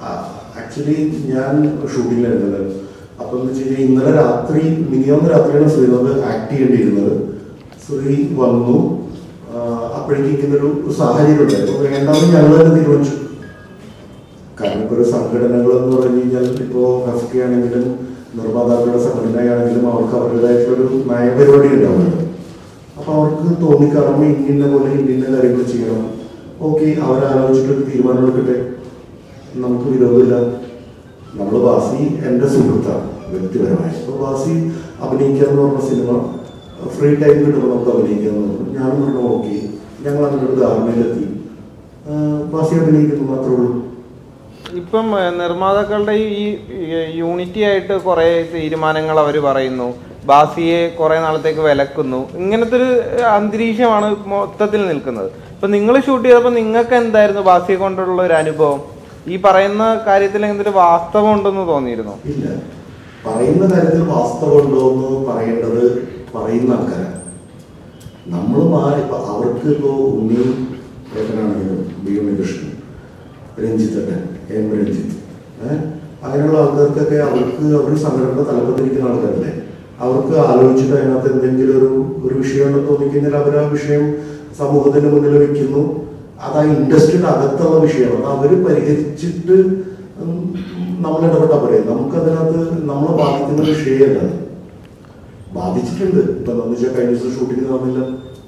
Actually ഞാൻ ഷൂട്ടിങ്ങിലായിരുന്നത് അപ്പം എന്ന് വെച്ച് കഴിഞ്ഞാൽ ഇന്നലെ രാത്രി മിനിമം രാത്രിയാണ് ശ്രീനാഥ് ആക്ട് ചെയ്യേണ്ടിയിരുന്നത് ശ്രീ വന്നു ആ, അപ്പോഴേക്കും ഇങ്ങനൊരു സാഹചര്യം ഉണ്ടായിരുന്നു വേണ്ടാന്ന് ഞങ്ങൾ തന്നെ തീരുമാനിച്ചു കാരണം ഇപ്പോൾ ഒരു സംഘടനകൾ എന്ന് പറഞ്ഞു കഴിഞ്ഞാൽ ഇപ്പോൾ ഫെഫ്റ്റി ആണെങ്കിലും നിർമ്മാതാക്കളുടെ സംഘടനയാണെങ്കിലും അവർക്ക് അവരുടേതായിട്ടുള്ളൊരു നയപരിപാടി ഉണ്ടാവുമല്ലോ അപ്പോൾ അവർക്ക് തോന്നിക്കാറുമ്പോൾ ഇന്ന പോലെ ഇന്ന കാര്യങ്ങൾ ചെയ്യണം ഓക്കെ അവരാലോചിച്ചിട്ടൊരു തീരുമാനം എടുക്കട്ടെ നമുക്ക് വിരോധമില്ല നമ്മൾ ബാസി എൻ്റെ സുഹൃത്താണ് വ്യക്തിപരമായി അപ്പോൾ ബാസി അഭിനയിക്കുക എന്ന് പറഞ്ഞ സിനിമ ഫ്രീ ടൈം കിട്ടുമ്പോൾ നമുക്ക് അഭിനയിക്കാന്ന് പറഞ്ഞു ഞാനും പറഞ്ഞു ഓക്കെ ഞങ്ങൾ അങ്ങനെ ഒരു ധാരണയിലെത്തി ആ, ബാസി അഭിനയിക്കുന്നു മാത്രമേ ഉള്ളൂ ഇപ്പം ഏഹ്, നിർമ്മാതാക്കളുടെ ഈ യൂണിറ്റി ആയിട്ട് കുറെ തീരുമാനങ്ങൾ അവർ പറയുന്നു ബാസിയെ കുറെ നാളത്തേക്ക് വിലക്കുന്നു ഇങ്ങനത്തെ ഒരു അന്തരീക്ഷമാണ് മൊത്തത്തിൽ നിൽക്കുന്നത് ഇപ്പൊ നിങ്ങൾ ഷൂട്ട് ചെയ്തപ്പോൾ നിങ്ങൾക്ക് എന്തായിരുന്നു ബാസിയെ കൊണ്ടുള്ള ഒരു അനുഭവം ഈ പറയുന്ന കാര്യത്തിൽ എന്തൊരു വാസ്തവം ഉണ്ടെന്ന് തോന്നിയിരുന്നു ഇല്ല പറയുന്ന കാര്യത്തിൽ വാസ്തവമുണ്ടോ എന്ന് പറയേണ്ടത് പറയുന്ന ആൾക്കാരാണ് നമ്മൾ മാറി ഇപ്പൊ അവർക്ക് ഇപ്പോ ഉണ്ണിയും ഏട്ടനാണെങ്കിലും ബി ഉണ്ണികൃഷ്ണൻ രഞ്ജിത്തേട്ടൻ എം രഞ്ജിത്ത് ഏഹ് അങ്ങനെയുള്ള ആൾക്കാർക്കൊക്കെ അവർക്ക് അവർ സംഘടന തലപ്പത്തിരിക്കുന്ന ആൾക്കാരല്ലേ അവർക്ക് ആലോചിച്ചിട്ട് അതിനകത്ത് എന്തെങ്കിലും ഒരു ഒരു വിഷയം ഉണ്ടെന്ന് തോന്നിക്കഴിഞ്ഞാൽ അവർ ആ വിഷയം സമൂഹത്തിന് മുന്നിൽ വെക്കുന്നു അത് ആ ഇൻഡസ്ട്രിയുടെ അകത്തുള്ള വിഷയമാണ് അത് അവർ പരിഹരിച്ചിട്ട് ഉം, നമ്മൾ ഇടപെട്ടാൽ പറയാം നമുക്കതിനകത്ത് നമ്മളെ ബാധിക്കുന്ന വിഷയമല്ല അത്. ബാധിച്ചിട്ടുണ്ട് ഇപ്പൊ എന്താണെന്ന് വെച്ചാൽ കഴിഞ്ഞ ദിവസം ഷൂട്ടിംഗ് നടന്നില്ല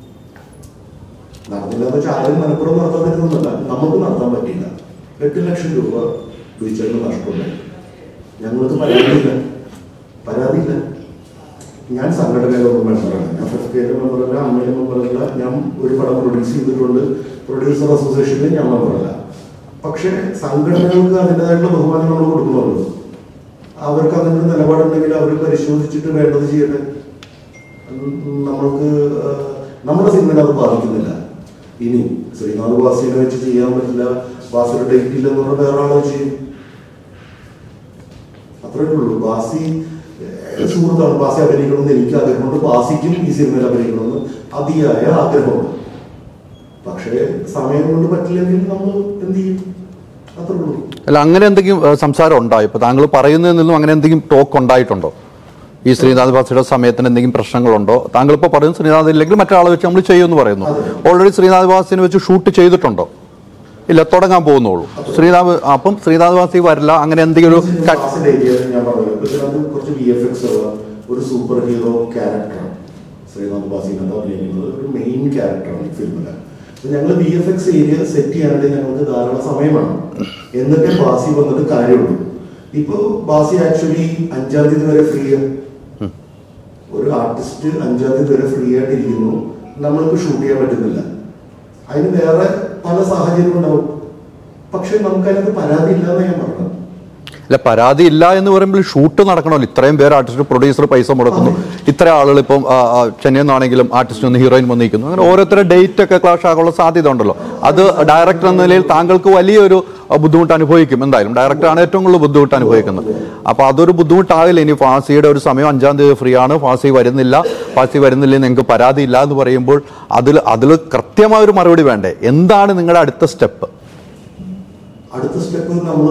നടന്നില്ല എന്ന് വെച്ചാൽ ആരും മലപ്പുറം നടത്താൻ പറ്റുന്നതല്ല നമുക്ക് നടത്താൻ പറ്റിയില്ല എട്ട് ലക്ഷം രൂപ വിളിച്ചതിന് നഷ്ടമുണ്ടായി ഞങ്ങൾക്ക് പരാതിയില്ല പരാതിയില്ല ഞാൻ സംഘടനയിലൊന്നും മെമ്പറാണ് ഞാൻ ഫസ്റ്റ് കെയിലെ മെമ്പറല്ല അമ്മയിലെ മെമ്പറല്ല ഞാൻ ഒരു പടം പ്രൊഡ്യൂസ് ചെയ്തിട്ടുണ്ട് പ്രൊഡ്യൂസർ അസോസിയേഷനിൽ ഞാൻ മെമ്പറല്ല പക്ഷേ സംഘടനകൾക്ക് അതിൻ്റെതായിട്ടുള്ള ബഹുമാനം നമ്മൾ കൊടുക്കുന്നുള്ളൂ അവർക്ക് അതിന് നിലപാടുണ്ടെങ്കിൽ അവർ പരിശോധിച്ചിട്ട് വേണ്ടത് ചെയ്യട്ടെ ഉം, നമ്മൾക്ക് ആ, നമ്മുടെ സിനിമയിൽ അത് ബാധിക്കുന്നില്ല ഇനി ശ്രീനാഥ് ബാസിനെ വെച്ച് ചെയ്യാൻ പറ്റില്ല ബാസിയുടെ ഡേറ്റ് ഇല്ലെന്ന് പറഞ്ഞാൽ വേറെ ആളോ ചെയ്യും അത്രേ ഉള്ളൂ ബാസി ഏഹ്, സുഹൃത്താണ് ബാസി അഭിനയിക്കണമെന്ന് എനിക്ക് ആഗ്രഹമുണ്ട് ബാസിക്കും ഈ സിനിമയിൽ അഭിനയിക്കണമെന്ന് അതിയായ ആഗ്രഹമുണ്ട് പക്ഷേ സമയം കൊണ്ട് പറ്റില്ലെങ്കിൽ നമ്മൾ എന്ത് ചെയ്യും അത്രേ ഉള്ളൂ അല്ല അങ്ങനെ എന്തെങ്കിലും ഏഹ്, സംസാരം ഉണ്ടായോ ഇപ്പൊ താങ്കൾ പറയുന്നതിൽ നിന്നും അങ്ങനെ എന്തെങ്കിലും ടോക്ക് ഉണ്ടായിട്ടുണ്ടോ ഈ ശ്രീനാഥ് ബാസിയുടെ സമയത്തിന് എന്തെങ്കിലും പ്രശ്നങ്ങളുണ്ടോ താങ്കൾ ഇപ്പോൾ പറയുന്നത് ശ്രീനാഥ് ഇല്ലെങ്കിൽ മറ്റൊരാളെ വെച്ച് നമ്മൾ ചെയ്യുമെന്ന് പറയുന്നു ഓൾറെഡി ശ്രീനാഥ് ബാസിനെ വെച്ച് ഷൂട്ട് ചെയ്തിട്ടുണ്ടോ ഇല്ല തുടങ്ങാൻ പോകുന്നുള്ളൂ ശ്രീനാഥ് അപ്പം ശ്രീനാഥ് ബാസി വരില്ല അങ്ങനെ എന്തെങ്കിലും ഒരു ക- ക്ലാസ്സിന്റെ ഏരിയ ഞാൻ പറഞ്ഞത് ഇപ്പൊ ഇതിനകത്ത് കുറച്ച് വി എഫ് എക്സ് ഉള്ള ഒരു സൂപ്പർ ഹീറോ ക്യാരക്ടറാണ് ശ്രീനാഥ് ബാസിനകത്ത് അഭിനയിക്കുന്നത് ഒരു മെയിൻ ക്യാരക്ടറാണ് ഈ ഫിലിമില് അപ്പൊ ഞങ്ങൾ V F X area set ചെയ്യാനായിട്ട് ഞങ്ങൾക്ക് ധാരാളം സമയമാണ് എന്നിട്ടേ ബാസി വന്നിട്ട് കാര്യമുള്ളൂ ഇപ്പൊ ബാസി ആക്ച്വലി അഞ്ചാം തീയതി വരെ ഫ്രീ ഒരു ആർട്ടിസ്റ്റ് അഞ്ചാം തീയതി വരെ ഫ്രീ ആയിട്ട് ഇരിക്കുന്നു നമ്മൾക്ക് ഷൂട്ട് ചെയ്യാൻ പറ്റുന്നില്ല അതിന് വേറെ പല സാഹചര്യം ഉണ്ടാവും പക്ഷെ നമുക്ക് അതിനകത്ത് പരാതി ഇല്ലാന്ന് ഞാൻ പറഞ്ഞത് അല്ല പരാതി ഇല്ല എന്ന് പറയുമ്പോൾ ഷൂട്ട് നടക്കണമല്ലോ ഇത്രയും പേര് ആർട്ടിസ്റ്റ് പ്രൊഡ്യൂസർ പൈസ മുടക്കുന്നു ഇത്ര ആളുകൾ ഇപ്പം ആ, ആ, ചെന്നൈയിൽ നിന്നാണെങ്കിലും ആർട്ടിസ്റ്റ് ഒന്ന് ഹീറോയിൻ വന്നിരിക്കുന്നു അങ്ങനെ ഓരോരുത്തരുടെ ഡേറ്റ് ഒക്കെ ക്ലാഷ് ആകാനുള്ള സാധ്യത ഉണ്ടല്ലോ അത് ഡയറക്ടർ എന്ന നിലയിൽ താങ്കൾക്ക് വലിയൊരു ആ, ബുദ്ധിമുട്ട് അനുഭവിക്കും എന്തായാലും ഡയറക്ടറാണ് ഏറ്റവും കൂടുതൽ ബുദ്ധിമുട്ട് അനുഭവിക്കുന്നത് അപ്പൊ അതൊരു ബുദ്ധിമുട്ടാകില്ല ഇനി ഫാസിയുടെ ഒരു സമയം അഞ്ചാം തീയതി ഫ്രീ ആണ് ഫാസി വരുന്നില്ല ഫാസി വരുന്നില്ല നിങ്ങൾക്ക് പരാതി ഇല്ല എന്ന് പറയുമ്പോൾ അതിൽ അതിൽ കൃത്യമായ ഒരു മറുപടി വേണ്ടേ എന്താണ് നിങ്ങളുടെ അടുത്ത സ്റ്റെപ്പ് അടുത്ത സ്റ്റെപ്പ് നമ്മൾ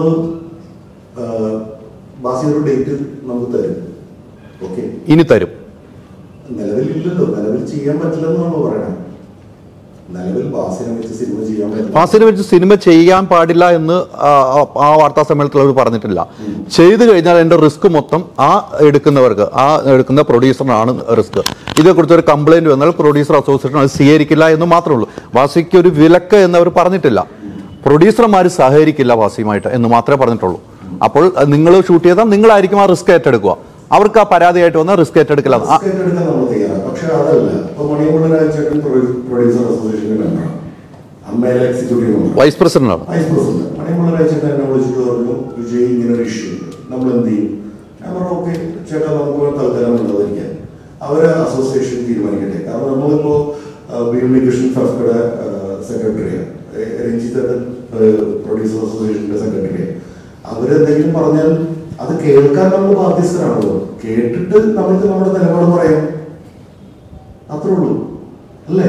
ബാസിയൊരു ഡേറ്റ് നമുക്ക് തരും ഓക്കെ ഇനി തരും നിലവിലില്ലല്ലോ നിലവിൽ ചെയ്യാൻ പറ്റില്ലെന്ന് നമ്മൾ പറയണം നിലവിൽ ബാസിനെ വെച്ച് സിനിമ ചെയ്യാൻ പറ്റില്ല ഫാസിനെ വെച്ച് സിനിമ ചെയ്യാൻ പാടില്ല എന്ന് ആ, ആ- ആ വാർത്താ സമ്മേളനത്തിൽ അവർ പറഞ്ഞിട്ടില്ല ചെയ്തു കഴിഞ്ഞാൽ അതിന്റെ റിസ്ക് മൊത്തം ആ എടുക്കുന്നവർക്ക് ആ എടുക്കുന്ന പ്രൊഡ്യൂസറിനാണ് റിസ്ക് ഇതേക്കുറിച്ച് ഒരു കംപ്ലൈന്റ് വന്നാൽ പ്രൊഡ്യൂസർ അസോസിയേഷൻ അത് സ്വീകരിക്കില്ല എന്ന് മാത്രമേ ഉള്ളൂ വാസിക്ക് ഒരു വിലക്ക് എന്നവർ പറഞ്ഞിട്ടില്ല പ്രൊഡ്യൂസർമാർ സഹകരിക്കില്ല വാസിയുമായിട്ട് എന്ന് മാത്രമേ പറഞ്ഞിട്ടുള്ളൂ അപ്പോൾ നിങ്ങൾ ഷൂട്ട് ചെയ്താൽ നിങ്ങളായിരിക്കും ആ റിസ്ക് ഏറ്റെടുക്കുക അവർക്ക് ആ പരാതിയായിട്ട് വന്നാൽ റിസ്ക് ഏറ്റെടുക്കില്ല ആ- റിസ്ക് ഏറ്റെടുക്കാൻ നമ്മൾ തയ്യാറാണ് പക്ഷെ അതല്ല ഇപ്പൊ മണിയമ്പള രാജചേട്ടൻ പ്രൊഡ്യൂസർ അസോസിയേഷന്റെ മെമ്പറാണ് അമ്മയിലെ എക്സിക്യൂട്ടീവ് മെമ്പർ വൈസ് പ്രസിഡന്റാണ് വൈസ് പ്രസിഡന്റ് മണിയമ്പള രാജചേട്ടൻ എന്നെ വിളിച്ചിട്ട് പറഞ്ഞു വിജയ് ഇങ്ങനെ ഒരു ഇഷ്യൂ ഉണ്ട് നമ്മൾ എന്ത് ചെയ്യും ഞാൻ പറഞ്ഞു ഓക്കെ ചേട്ടാ നമുക്ക് തൽക്കാലം ഉള്ളതായിരിക്കാം അവര് അസോസിയേഷൻ തീരുമാനിക്കട്ടെ കാരണം നമ്മളിപ്പോ ബി എം കൃഷ്ണൻ ഫെഫ്കയുടെ സെക്രട്ടറിയാണ് രഞ്ജിത്തേട്ടൻ പ്രൊഡ്യൂസർ അസോസിയേഷന്റെ സെക്രട്ടറിയാണ് അവരെന്തെങ്കിലും പറഞ്ഞാൽ അത് കേൾക്കാൻ നമ്മൾ ബാധ്യസ്ഥരാണല്ലോ കേട്ടിട്ട് നമുക്ക് നമ്മുടെ നിലപാട് പറയാം അത്രേ ഉള്ളൂ അല്ലേ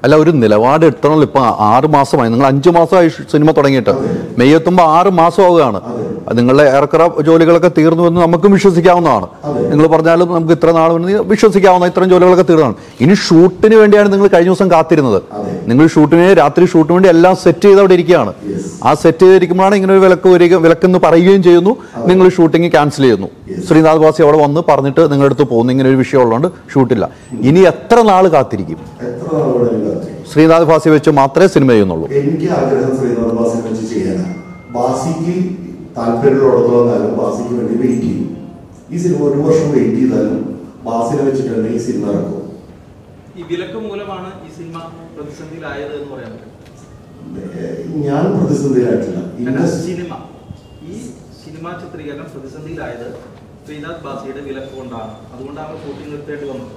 അല്ല ഒരു നിലപാട് എടുത്തണല്ലോ ഇപ്പൊ ആറ് മാസമായി നിങ്ങൾ അഞ്ചു മാസമായി ഷ് സിനിമ തുടങ്ങിയിട്ട് മെയ് എത്തുമ്പോൾ ആറ് മാസമാവുകയാണ് അത് നിങ്ങളുടെ ഏറെക്കുറെ ജോലികളൊക്കെ തീർന്നു എന്ന് നമുക്കും വിശ്വസിക്കാവുന്നതാണ് നിങ്ങൾ പറഞ്ഞാലും നമുക്ക് ഇത്ര നാൾ മുന്നേ വിശ്വസിക്കാവുന്ന ഇത്തരം ജോലികളൊക്കെ തീർന്നതാണ് ഇനി ഷൂട്ടിന് വേണ്ടിയാണ് നിങ്ങൾ കഴിഞ്ഞ ദിവസം കാത്തിരുന്നത് നിങ്ങൾ ഷൂട്ടിന് രാത്രി ഷൂട്ടിന് വേണ്ടി എല്ലാം സെറ്റ് ചെയ്ത് അവിടെ ഇരിക്കുകയാണ് ആ സെറ്റ് ചെയ്തിരിക്കുമ്പോഴാണ് ഇങ്ങനെ ഒരു വിലക്ക് വരിക വിലക്കെന്ന് പറയുകയും ചെയ്യുന്നു നിങ്ങൾ ഷൂട്ടിംഗ് ക്യാൻസൽ ചെയ്യുന്നു ശ്രീനാഥ് വാസി അവിടെ വന്ന് പറഞ്ഞിട്ട് നിങ്ങളുടെ അടുത്ത് പോകുന്നു ഇങ്ങനെ ഒരു വിഷയം ഉള്ളതുകൊണ്ട് ഷൂട്ടില്ല ഇനി എത്ര നാൾ കാത്തിരിക്കും എത്ര നാളുകൂടെ കാത്തിരിക്കും ശ്രീനാഥ് വാസി വെച്ച് മാത്രമേ സിനിമ ചെയ്യുന്നുള്ളൂ എനിക്ക് ആഗ്രഹം ശ്രീനാഥ് ബാസിനെ വെച്ച് ചെയ്യാനാണ് ബാസിക്ക് താല്പര്യമുള്ളിടത്തോളം കാലം ബാസിക്ക് വേണ്ടി വെയിറ്റ് ചെയ്യും ഈ സിനിമ ഒരു വർഷം വെയിറ്റ് ചെയ്താലും ബാസിനെ വെച്ചിട്ട് തന്നെ ഈ സിനിമ ഇറക്കും ഈ വിലക്ക് മൂലമാണ് ഈ സിനിമ പ്രതിസന്ധിയിലായത് എന്ന് പറയാൻ പറ്റും ഏഹ് ഞാൻ പ്രതിസന്ധിയിലായിട്ടില്ല അല്ല, ഇൻഡസ്ട്രി സിനിമ ഈ സിനിമാ ചിത്രീകരണം പ്രതിസന്ധിയിലായത് ശ്രീനാഥ് ബാസിയുടെ വിലക്ക് കൊണ്ടാണ് അതുകൊണ്ടാണ് ഷൂട്ടിംഗ് നിർത്തേണ്ടി വന്നത്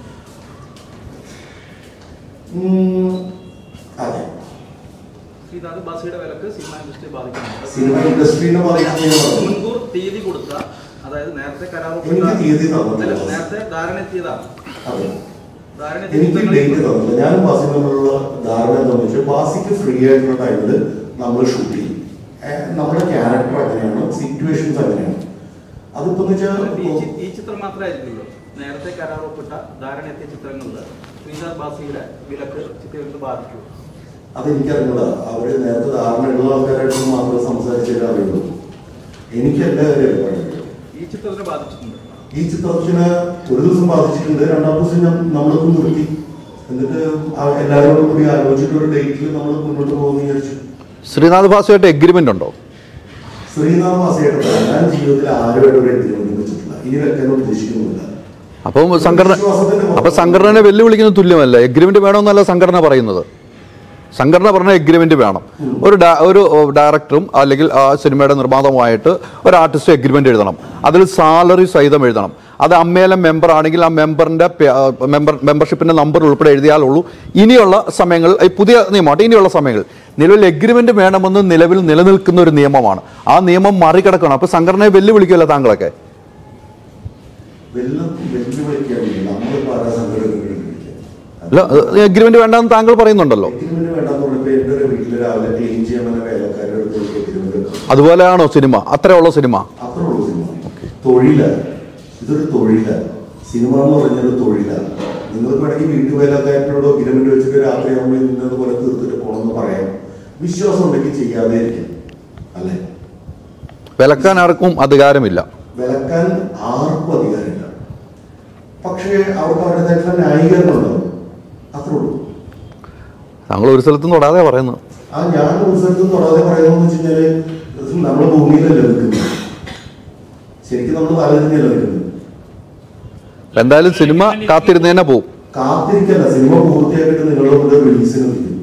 ഉം, അതെ ശ്രീനാഥ് ബാസിയുടെ വിലക്ക് സിനിമ ഇൻഡസ്ട്രി ബാധിക്കുന്നുണ്ട് സിനിമ ഇൻഡസ്ട്രീനെ ബാധിക്കുന്ന മുൻകൂർ തീയതി കൊടുത്ത അതായത് നേരത്തെ കരാർ എനിക്ക് തീയതി തന്നിട്ടില്ല. അല്ല, നേരത്തെ ധാരണ എത്തിയതാണ് അതെ ധാരണ എനിക്ക് എത്തിയ ഡേറ്റ് തന്നില്ല ഞാനും ബാസിയും തമ്മിലുള്ള ധാരണ എന്താണെന്ന് വെച്ചാൽ ബാസിക്ക് ഫ്രീ ആയിട്ടുള്ള ടൈമിൽ നമ്മൾ ഷൂട്ട് ചെയ്യും ഏഹ് നമ്മുടെ ക്യാരക്ടർ അങ്ങനെയാണ് സിറ്റുവേഷൻസ് അങ്ങനെയാണ് അതിപ്പോ എന്ന് ഈ വെച്ചാൽ ചി- ഈ ചിത്രം മാത്രമായിരിക്കുമല്ലോ നേരത്തെ കരാർ ഒപ്പിട്ട ധാരണ എത്തിയ ചിത്രങ്ങളിൽ ശ്രീനാഥ് ബാസിയുടെ വിലക്ക് ചിത്രങ്ങൾക്ക് ബാധിക്കും അതെനിക്കറിഞ്ഞൂടാ അവര് നേരത്തെ ധാരണയുള്ള ആൾക്കാരായിട്ട് മാത്രമേ സംസാരിച്ചിട്ട് അറിയുള്ളൂ എനിക്ക് എല്ലാ കാര്യം അറിയില്ല ഈ ചിത്രത്തിനെ ബാധിച്ചിട്ടുണ്ട് ഈ ചിത്രത്തിന് ഒരു ദിവസം ബാധിച്ചിട്ടുണ്ട് രണ്ടാം ദിവസം ഞാൻ നമ്മളൊക്കെ നിർത്തി എന്നിട്ട് ആ- എല്ലാവരോടും കൂടി ആലോചിച്ചിട്ട് ഒരു ഡേറ്റിൽ നമ്മൾ മുന്നോട്ട് പോകുമെന്ന് വിചാരിച്ചു ശ്രീനാഥ് വാസിയായിട്ട് എഗ്രിമെന്റ് ഉണ്ടോ ശ്രീനാഥ് വാസിയായിട്ട് ഞാൻ ജീവിതത്തിൽ ആരുമായിട്ട് ഒരു എഗ്രിമെന്റ് വെച്ചിട്ടില്ല ഇനി വെക്കാൻ ഉദ്ദേശിക്കുന്നില്ല അപ്പം സംഘടന അപ്പൊ സംഘടനയെ വെല്ലുവിളിക്കുന്ന തുല്യമല്ല എഗ്രിമെന്റ് വേണമെന്നല്ല സംഘടന പറയുന്നത് സംഘടന പറഞ്ഞ എഗ്രിമെന്റ് വേണം ഒരു ഡയ- ഒരു ഡയറക്ടറും അല്ലെങ്കിൽ ആ സിനിമയുടെ നിർമ്മാതാവുമായിട്ട് ഒരു ആർട്ടിസ്റ്റ് എഗ്രിമെന്റ് എഴുതണം അതിൽ സാലറി സഹിതം എഴുതണം അത് അമ്മയിലെ മെമ്പർ ആണെങ്കിൽ ആ മെമ്പറിന്റെ മെമ്പർ മെമ്പർഷിപ്പിന്റെ നമ്പർ ഉൾപ്പെടെ എഴുതിയാലുള്ളൂ ഇനിയുള്ള സമയങ്ങൾ ഈ പുതിയ നിയമമായിട്ട് ഇനിയുള്ള സമയങ്ങൾ നിലവിൽ എഗ്രിമെന്റ് വേണമെന്ന് നിലവിൽ നിലനിൽക്കുന്ന ഒരു നിയമമാണ് ആ നിയമം മറികടക്കണം അപ്പൊ സംഘടനയെ വെല്ലുവിളിക്കുമല്ലോ താങ്കളൊക്കെ വെല്ലം വെല്ലുവിളിക്കാനില്ല നമ്മളിപ്പോ ആരാ സംഘടന അല്ല എഗ്രിമെന്റ് വേണ്ടെന്ന് താങ്കൾ പറയുന്നുണ്ടല്ലോ എഗ്രിമെന്റ് വേണ്ടെന്ന് പറഞ്ഞപ്പോ എന്റെ ഒരു വീട്ടിൽ രാവിലെ ക്ലീൻ ചെയ്യാൻ തന്നെ വേലക്കാരുടെ അടുത്ത് എനിക്ക് എഗ്രിമെന്റ് വെക്കണം അതുപോലെയാണോ സിനിമ അത്രയുള്ള സിനിമ അത്രേ ഉള്ളൂ സിനിമ തൊഴിലാണ് ഇതൊരു തൊഴിലാണ് സിനിമ എന്ന് പറഞ്ഞൊരു തൊഴിലാണ് നിങ്ങൾക്ക് വേണമെങ്കിൽ വീട്ടുവേലക്കാരനോട് അഗ്രിമെന്റ് വെച്ചിട്ട് രാത്രി നമ്മൾ ഇന്നത് പോലെ തീർത്തിട്ട് പോകണമെന്ന് പറയാം വിശ്വാസം ഉണ്ടെങ്കിൽ ചെയ്യാതെ ഇരിക്കും അല്ലേ വിലക്കാൻ ആർക്കും അധികാരമില്ല വിലക്കാൻ ആർക്കും അധികാരമില്ല പക്ഷേ അവർക്ക് അവരുടേതായിട്ടുള്ള ന്യായീകരണം ഉണ്ടാവും അത്രേ ഉള്ളൂ താങ്കൾ ഒരു സ്ഥലത്തും തൊടാതെ പറയുന്നു ആ ഞാൻ ഒരു സ്ഥലത്തും തൊടാതെ പറയുന്നതെന്ന് വെച്ച് കഴിഞ്ഞാല് ഇത് നമ്മുടെ ഭൂമിയിലല്ല നിൽക്കുന്നത് ശരിക്കും നമ്മൾ തലതിരിഞ്ഞല്ല നിൽക്കുന്നത് എന്തായാലും സിനിമ കാത്തിരുന്നേനെ പോവും കാത്തിരിക്കല്ല സിനിമ പൂർത്തിയാക്കിയിട്ട് നിങ്ങളുടെ കൂടെ റിലീസിന് നിൽക്കും